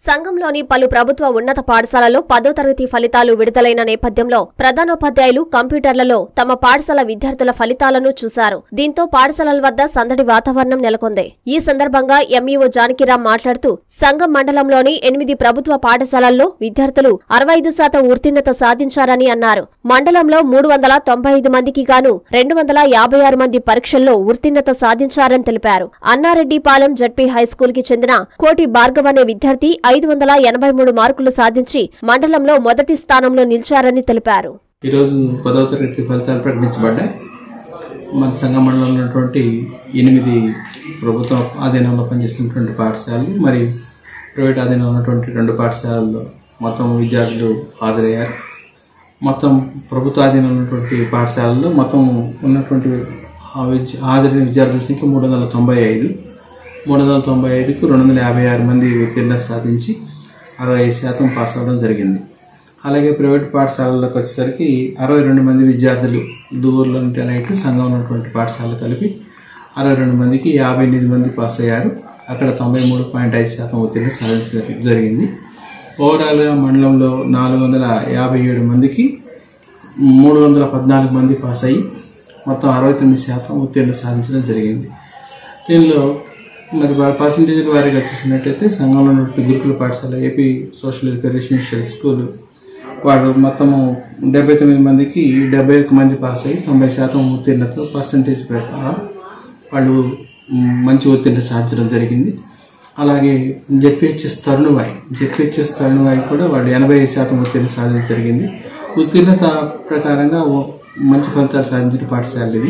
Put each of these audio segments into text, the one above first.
సంఘంలోని పలు ప్రభుత్వ ఉన్నత పాఠశాలల్లో పదో తరగతి ఫలితాలు విడుదలైన నేపథ్యంలో ప్రధానోపాధ్యాయులు కంప్యూటర్లలో తమ పాఠశాల విద్యార్థుల ఫలితాలను చూశారు దీంతో పాఠశాలల వద్ద సందడి వాతావరణం నెలకొంది ఈ సందర్భంగా ఎంఈఓ జానకిరాం మాట్లాడుతూ సంఘం మండలంలోని ఎనిమిది ప్రభుత్వ పాఠశాలల్లో విద్యార్థులు అరవై ఐదు శాతం ఉత్తీర్ణత సాధించారని అన్నారు మండలంలో మూడు వందల తొంభై ఐదు మందికి గాను రెండు వందల యాభై ఆరు మంది పరీక్షల్లో ఉత్తీర్ణత సాధించారని తెలిపారు అన్నారెడ్డిపాలెం జడ్పీ హైస్కూల్ కి చెందిన కోటి భార్గవ్ అనే విద్యార్థి ఐదు వందల ఎనభై మూడు మార్కులు సాధించి మండలంలో మొదటి స్థానంలో నిలిచారని తెలిపారు ఈరోజు పదవ తరగతి ఫలితాలు ప్రకటించబడ్డాయి మన సంఘ మండలంలో ఉన్నటువంటి ఎనిమిది ప్రభుత్వ ఆధీనంలో పనిచేస్తున్నటువంటి పాఠశాలలు మరియు ప్రైవేట్ ఆధీనంలో ఉన్నటువంటి రెండు పాఠశాలల్లో మొత్తం విద్యార్థులు హాజరయ్యారు మొత్తం ప్రభుత్వ ఆధీనంలో ఉన్నటువంటి పాఠశాలల్లో మొత్తం ఉన్నటువంటి ఆ విద్య- హాజరైన విద్యార్థుల సంఖ్య మూడు వందల తొంభై ఐదు మూడు వందల తొంభై ఐదుకు రెండు వందల యాభై ఆరు మంది ఉత్తీర్ణత సాధించి అరవై ఐదు శాతం పాస్ అవ్వడం జరిగింది అలాగే ప్రైవేట్ పాఠశాలలకు వచ్చేసరికి అరవై రెండు మంది విద్యార్థులు దూరంలో నైట్ సంఘంలో ఉన్నటువంటి పాఠశాలలు కలిపి అరవై రెండు మందికి యాభై ఎనిమిది మంది పాస్ అయ్యారు అక్కడ తొంభై మూడు పాయింట్ ఐదు శాతం ఉత్తీర్ణ సాధించడం జరిగింది ఓవరాల్గా మండలంలో నాలుగు వందల యాభై ఏడు మందికి మూడు వందల పద్నాలుగు మంది పాస్ అయ్యి మొత్తం అరవై తొమ్మిది శాతం ఉత్తీర్ణ సాధించడం జరిగింది దీనిలో మరి పర్సంటేజ్ వారీగా చూసినట్టయితే సంఘంలో ఉన్నటువంటి గురుకుల పాఠశాల AP social welfare residential school వాడు మొత్తము డెబ్బై తొమ్మిది మందికి డెబ్బై ఒక్క మంది పాస్ అయ్యి తొంభై శాతం ఉత్తీర్ణత పర్సంటేజ్ ప్రకారం వాళ్ళు మ్, మంచి ఉత్తీర్ణ సాధించడం జరిగింది అలాగే జెడ్పిహెచ్ఎస్ తరుణువాయి జెడ్పిహెచ్ఎస్ తరుణువాయి కూడా వాళ్ళు ఎనభై ఐదు శాతం ఉత్తీర్ణ సాధించడం జరిగింది ఉత్తీర్ణత ప్రకారంగా ఓ మంచి ఫలితాలు సాధించిన పాఠశాల ఇది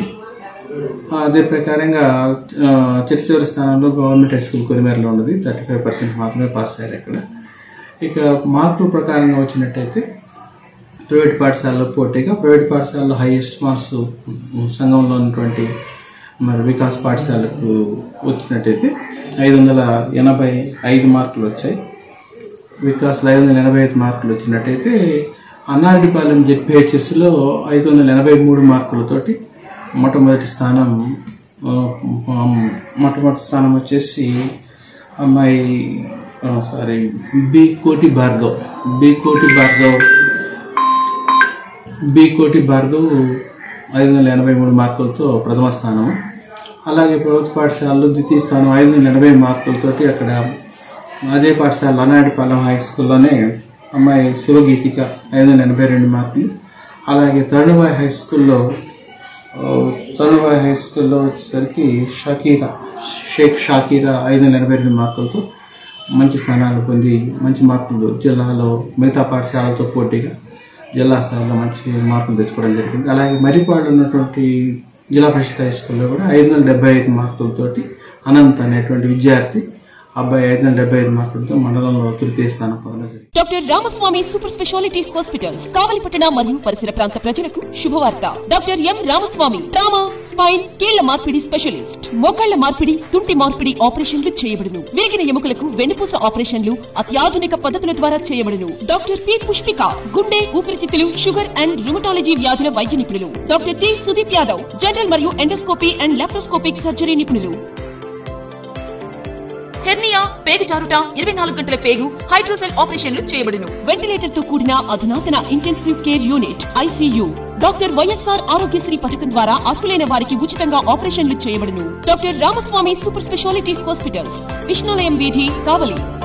అదే ప్రకారంగా ఆ, చిట్ట చివరి స్థానంలో గవర్నమెంట్ హై స్కూల్ కొరిమేరలో ఉన్నది థర్టీ ఫైవ్ పర్సెంట్ మాత్రమే పాస్ అయ్యారు ఇక్కడ ఇక మార్కుల ప్రకారంగా వచ్చినట్టయితే ప్రైవేట్ పాఠశాలలో పోటీగా ప్రైవేట్ పాఠశాలలో హైయెస్ట్ మార్క్స్ సంఘంలో ఉన్నటువంటి మరి వికాస్ పాఠశాలకు వచ్చినట్టయితే ఐదు వందల ఎనభై ఐదు మార్కులు వచ్చాయి వికాస్లో ఐదు వందల ఎనభై ఐదు మార్కులు వచ్చినట్టయితే అన్నారెడ్డిపాలెం జెడ్పిహెచ్ఎస్లో ఐదు వందల ఎనభై మూడు మార్కులతోటి మొట్టమొదటి స్థానం ఆ, ఆ, మొట్టమొదటి స్థానం వచ్చేసి అమ్మాయి సారీ బి కోటి భార్గవ్ బి కోటి భార్గవ్ బి కోటి భార్గవ్ ఐదు వందల ఎనభై మూడు మార్కులతో ప్రథమ స్థానం అలాగే ప్రభుత్వ పాఠశాలలో ద్వితీయ స్థానం ఐదు వందల ఎనభై మార్కులతోటి అక్కడ అదే పాఠశాల అనాడిపాలెం హై స్కూల్లోనే అమ్మాయి శివగీతిక ఐదు వందల ఎనభై రెండు మార్కులు అలాగే తరుణబాయ్ హై స్కూల్లో ఆ, తరుణబాయ్ హై స్కూల్లో వచ్చేసరికి షకీరా షేక్ షాకీరా ఐదు వందల ఎనభై రెండు మార్కులతో మంచి స్థానాలు పొంది మంచి మార్కులు జిల్లాలో మిగతా పాఠశాలలతో పోటీగా జిల్లా స్థాయిలో మంచి మార్కులు తెచ్చుకోవడం జరిగింది అలాగే మరిపాడు ఉన్నటువంటి జిల్లా పరిషత్ హై స్కూల్లో కూడా ఐదు వందల డెబ్బై ఐదు మార్కులతోటి అనంత్ అనేటువంటి విద్యార్థి అబ్బాయి ఐదు వందల డెబ్బై ఐదు మార్కులతో మండలంలో తృతీయ స్థానం పొందడం జరిగింది doctor Ramaswamy super speciality hospitals కావలిపట్టణ మరియు పరిసర ప్రాంత ప్రజలకు శుభవార్త doctor M Ramaswamy trauma spine కీళ్ల మార్పిడి స్పెషలిస్ట్ మోకాళ్ల మార్పిడి తుంటి మార్పిడి ఆపరేషన్లు చేయబడును విరిగిన ఎముకలకు వెన్నుపూస ఆపరేషన్లు అత్యాధునిక పద్ధతుల ద్వారా చేయబడును డాక్టర్ పి పుష్పిక గుండె ఊపిరితిత్తులు షుగర్ అండ్ రుమటాలజీ వ్యాధుల వైద్య నిపుణులు doctor T Sudeep Yadav general మరియు ఎండోస్కోపీ అండ్ లాప్రోస్కోపిక్ సర్జరీ నిపుణులు హెర్నియా పేగు జారుట ఇరవై నాలుగు గంటల పేగు హైడ్రోసెల్ ఆపరేషన్లు చేయబడును వెంటిలేటర్ తో కూడిన అధునాతన intensive care unit ICU doctor YSR Aarogyasri పథకం ద్వారా అర్హులైన వారికి ఉచితంగా ఆపరేషన్లు చేయబడును doctor Ramaswamy super speciality hospitals Vishnulayam వీధి కావలి